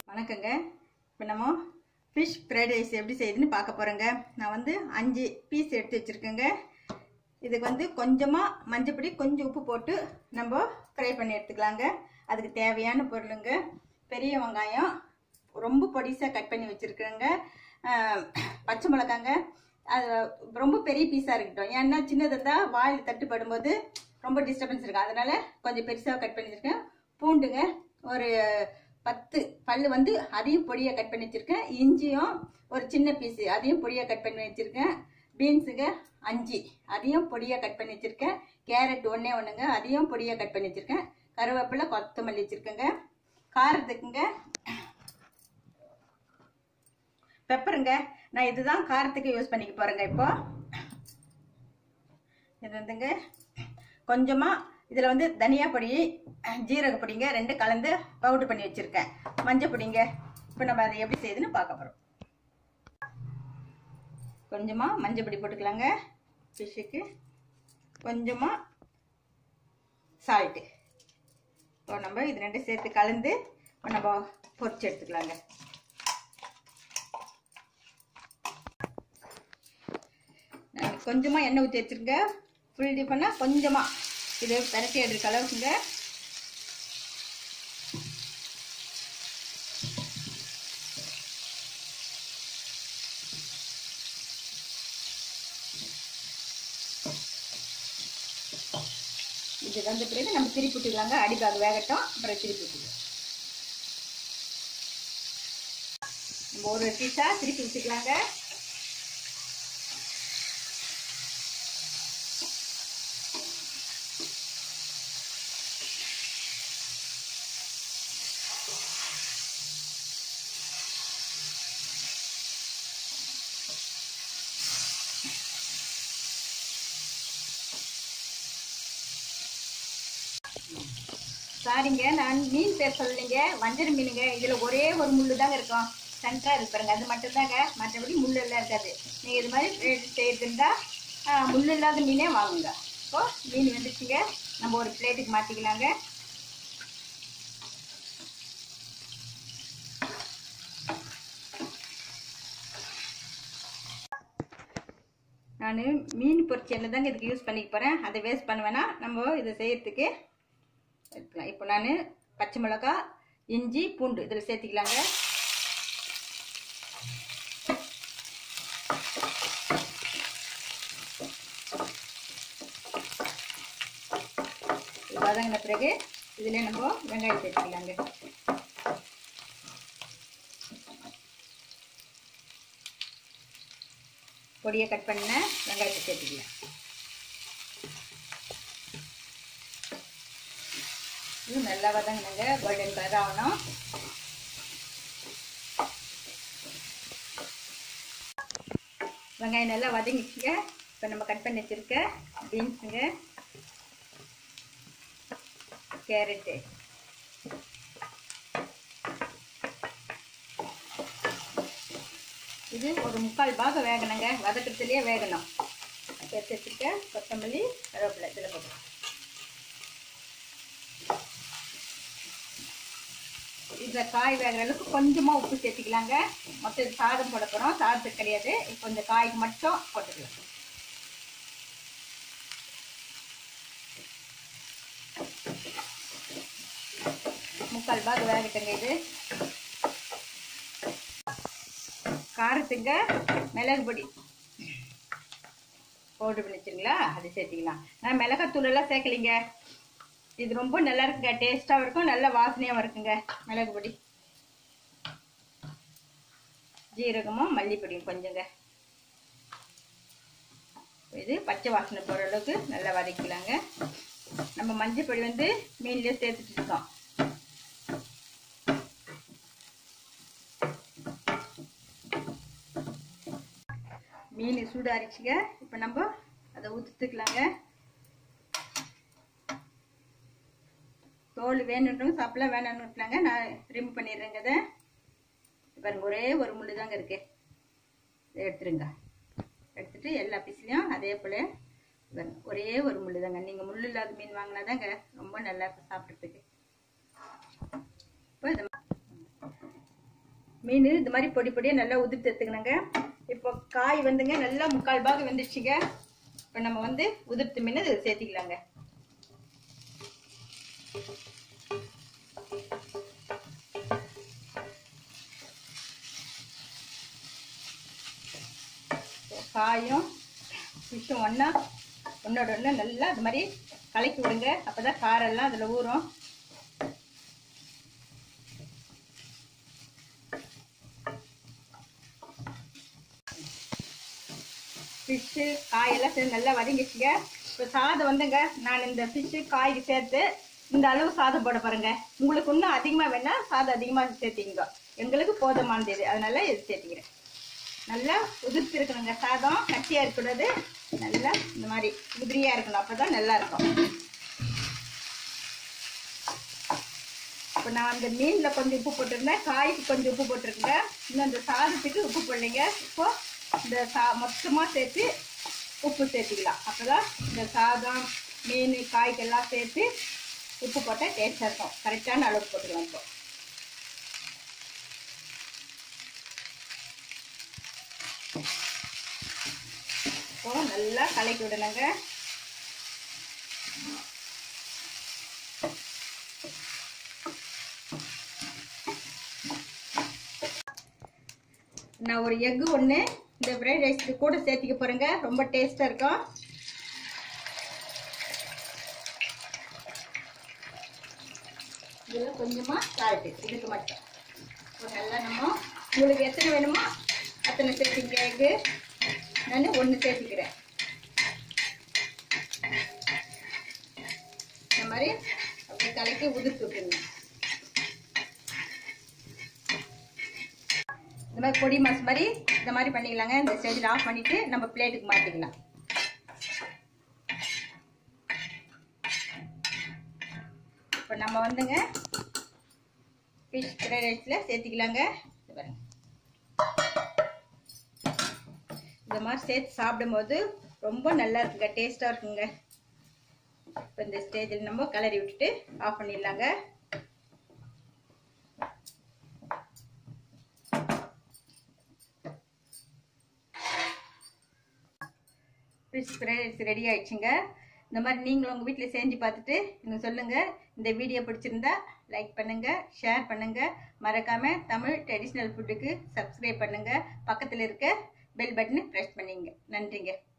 வணக்கங்க இப்போ நம்ம ஃபிஷ் ஃப்ரைட் ரைஸ் எப்படி செய்யுதுன்னு பார்க்க போகிறோங்க நான் வந்து அஞ்சு பீஸ் எடுத்து வச்சுருக்கேங்க இதுக்கு வந்து கொஞ்சமாக மஞ்சப்பொடி கொஞ்சம் உப்பு போட்டு நம்ம ஃப்ரை பண்ணி எடுத்துக்கலாங்க அதுக்கு தேவையான பொருளுங்க பெரிய வெங்காயம் ரொம்ப பொடிசாக கட் பண்ணி வச்சுருக்கேங்க பச்சை மிளகாங்க அது ரொம்ப பெரிய பீஸாக இருக்கட்டும் ஏன்னா சின்னதாக இருந்தால் வாயில் தட்டுப்படும் போது ரொம்ப டிஸ்டர்பன்ஸ் இருக்கும் அதனால கொஞ்சம் பெருசாக கட் பண்ணி வச்சுருக்கேன் பூண்டுங்க ஒரு பத்து பல்லு வந்து அதையும் பொடியாக கட் பண்ணி வச்சுருக்கேன் இஞ்சியும் ஒரு சின்ன பீஸு அதையும் பொடியாக கட் பண்ணி வச்சுருக்கேன் பீன்ஸுங்க அஞ்சு அதையும் பொடியாக கட் பண்ணி வச்சுருக்கேன் கேரட் ஒன்றே ஒன்றுங்க அதையும் பொடியாக கட் பண்ணி வச்சுருக்கேன் கருவேப்பிலை கொத்தமல்லி வச்சுருக்கேங்க காரத்துக்குங்க பெப்பருங்க நான் இதுதான் காரத்துக்கு யூஸ் பண்ணிக்க போகிறேங்க இப்போ இது வந்துங்க கொஞ்சமாக இதில் வந்து தனியா பொடி ஜீரக பொடிங்க ரெண்டு கலந்து பவுடர் பண்ணி வச்சுருக்கேன் மஞ்சள் பொடிங்க இப்போ நம்ம அதை எப்படி செய்யுதுன்னு பார்க்க போகிறோம் கொஞ்சமாக மஞ்சள் பொடி போட்டுக்கலாங்க ஃபிஷ்ஷுக்கு கொஞ்சமாக சால்ட்டு இப்போ நம்ம இது ரெண்டும் சேர்த்து கலந்து இப்போ நம்ம பொரிச்சு எடுத்துக்கலாங்க கொஞ்சமாக எண்ணெய் ஊற்றி வச்சுருங்க ஃபுல் டிஃபன்னா கொஞ்சமாக இது பரட்டி எடுக்கிற அளவுக்குங்க இது வந்த பிறகு நம்ம திருப்பி விட்டுக்கலாங்க அடிபாக வேகட்டும் அப்புறம் திருப்பி விட்டுக்கலாம் நம்ம ஒரு பீஸாக திருப்பி விட்டுக்கலாங்க சாரிங்க நான் மீன் பேர் சொல்லலைங்க வஞ்சர மீனுங்க இதில் ஒரே ஒரு முள்ளு தாங்க இருக்கும் சென்டராக இருக்கு பாருங்க அது மட்டும்தாங்க மற்றபடி முள் எல்லாம் இருக்காது நீங்கள் இது மாதிரி செய்யறதுண்டா முள் இல்லாத மீனே வாங்குங்க இப்போ மீன் வந்துச்சுங்க நம்ம ஒரு பிளேட்டுக்கு மாற்றிக்கலாங்க நான் மீன் பொரிச்ச எண்ணெய் தாங்க இதுக்கு யூஸ் பண்ணிக்க போகிறேன் அதை வேஸ்ட் பண்ணுவேன்னா நம்ம இதை செய்யறதுக்கு எடுக்கலாம் இப்போ நான் பச்சை மிளகா இஞ்சி பூண்டு இதில் சேர்த்திக்கலாங்க வதங்கின பிறகு இதில் நம்ம வெங்காயம் சேர்த்துக்கலாங்க பொடியை கட் பண்ண வெங்காயத்தை சேர்த்துக்கலாம் இது நல்லா வதங்கினுங்க கோல்டன் கலர் ஆகணும் வெங்காயம் நல்லா வதங்கிச்சுங்க இப்போ நம்ம கட் பண்ணி வச்சுருக்க பீன்ஸுங்க கேரட்டு இது ஒரு முக்கால் பாகம் வேகணுங்க வதக்கிறதுலேயே வேகணும் எடுத்து வச்சுருக்க கொத்தமல்லி கருவேப்பிலை இதில் போட்டு இதில் காய் வேகிற அளவுக்கு கொஞ்சமாக உப்பு சேர்த்துக்கலாங்க மொத்தம் இது சாதம் போட போகிறோம் சாதத்துக்கு கிடையாது இப்போ இந்த காய்க்கு மட்டும் போட்டுக்கலாம் முக்கால் பாகு வேகட்டுங்க இது காரத்துங்க மிளகு பொடி பவுடர் பண்ணி வச்சுருங்களா அது சேர்த்திக்கலாம் நான் மிளகாத்தூள் எல்லாம் சேர்க்கலிங்க இது ரொம்ப நல்லா இருக்குங்க டேஸ்ட்டாகவும் இருக்கும் நல்ல வாசனையாகவும் இருக்குங்க மிளகு பொடி ஜீரகமும் மல்லிப்பொடியும் கொஞ்சங்க இது பச்சை வாசனை போகிற அளவுக்கு நல்லா வதக்கலாங்க நம்ம மஞ்சள் பொடி வந்து மீன்லேயே சேர்த்துட்டு இருக்கோம் மீன் சூடாரிச்சுங்க இப்போ நம்ம அதை ஊற்றிட்டுக்கலாங்க தோல் வேணுன்றவங்க சாப்பிடலாம் வேணும்னு விட்டுலாங்க நான் ரிமூவ் பண்ணிடுறேங்க அதை பாருங்க ஒரே ஒரு முள் தாங்க இருக்கு இதை எடுத்துருங்க எடுத்துட்டு எல்லா பீஸ்லையும் அதே போல் பாருங்க ஒரே ஒரு முள் தாங்க நீங்கள் முள் இல்லாத மீன் வாங்கினா தாங்க ரொம்ப நல்லா இருக்கும் சாப்பிட்றதுக்கு இப்போ இதை மீன் இது மாதிரி பொடி பொடியாக நல்லா உதிர்த்து எடுத்துக்கணுங்க இப்போ காய் வந்துங்க நல்லா முக்கால் பாகம் வெந்துடுச்சுங்க இப்போ நம்ம வந்து உதிர்த்து மீன் இதில் சேர்த்திக்கலாங்க காயும் ஃபிஷ்ஷும் ஒன்றா ஒன்றோட ஒன்று நல்லா இது மாதிரி கலக்கி விடுங்க அப்போ தான் காரெல்லாம் அதில் ஊறும் ஃபிஷ்ஷு காயெல்லாம் சேர்ந்து நல்லா வதங்கிச்சுங்க இப்போ சாதம் வந்துங்க நான் இந்த ஃபிஷ்ஷு காய்க்கு சேர்த்து இந்த அளவு சாதம் போட பாருங்க உங்களுக்கு இன்னும் அதிகமாக வேணா சாதம் அதிகமாக சேர்த்திங்க எங்களுக்கு போதுமானது இது அதனால இது சேர்த்திக்கிறேன் நல்லா உதிர்த்து இருக்கணுங்க சாதம் கட்டியாக இருக்கக்கூடாது நல்லா இந்த மாதிரி உதிரியாக இருக்கணும் அப்போ தான் நல்லா இருக்கும் இப்போ நான் அந்த மீனில் கொஞ்சம் உப்பு போட்டிருந்தேன் காய்க்கு கொஞ்சம் உப்பு போட்டிருக்கேன் இன்னும் அந்த சாதத்துக்கு உப்பு போடலைங்க இப்போ இந்த சா மொத்தமாக சேர்த்து உப்பு சேர்த்துக்கலாம் அப்போ தான் இந்த சாதம் மீன் காய்க்கெல்லாம் சேர்த்து உப்பு போட்டால் டேஸ்ட்டாக இருக்கும் கரெக்டான அளவு போட்டுக்கலாம் இப்போ இப்போ நல்லா கலக்கி விடணுங்க நான் ஒரு எக்கு ஒன்று இந்த ஃப்ரைட் ரைஸ்க்கு கூட சேர்த்திக்க போகிறேங்க ரொம்ப டேஸ்ட்டாக இருக்கும் இதில் கொஞ்சமாக சால்ட்டு இதுக்கு மட்டும் இப்போ நல்லா நம்ம உங்களுக்கு எத்தனை வேணுமோ அத்தனை சேர்த்திக்க எக்கு நான் ஒன்று சேர்த்திக்கிறேன் இந்த மாதிரி அப்படியே கலக்கி உதிர்த்து விட்டுருங்க இந்த மாதிரி பொடி மாஸ் மாதிரி இந்த மாதிரி பண்ணிக்கலாங்க இந்த ஸ்டேஜில் ஆஃப் பண்ணிட்டு நம்ம பிளேட்டுக்கு மாற்றிக்கலாம் இப்போ நம்ம வந்துங்க ஃபிஷ் ஃப்ரைட் ரைஸில் சேர்த்திக்கலாங்க இது பாருங்க இந்த மாதிரி சேர்த்து சாப்பிடும்போது ரொம்ப நல்லா இருக்குங்க டேஸ்ட்டாக இருக்குங்க இப்போ இந்த ஸ்டேஜில் நம்ம கலரி விட்டுட்டு ஆஃப் பண்ணிடலாங்க ஃபிஷ் ஃப்ரைட் ரைஸ் ரெடி ஆயிடுச்சுங்க இந்த மாதிரி நீங்களும் உங்கள் வீட்டில் செஞ்சு பார்த்துட்டு எனக்கு சொல்லுங்கள் இந்த வீடியோ பிடிச்சிருந்தா லைக் பண்ணுங்கள் ஷேர் பண்ணுங்கள் மறக்காமல் தமிழ் ட்ரெடிஷ்னல் ஃபுட்டுக்கு சப்ஸ்கிரைப் பண்ணுங்கள் பக்கத்தில் இருக்க பெல் பட்டனை ப்ரெஸ் பண்ணிங்க நன்றிங்க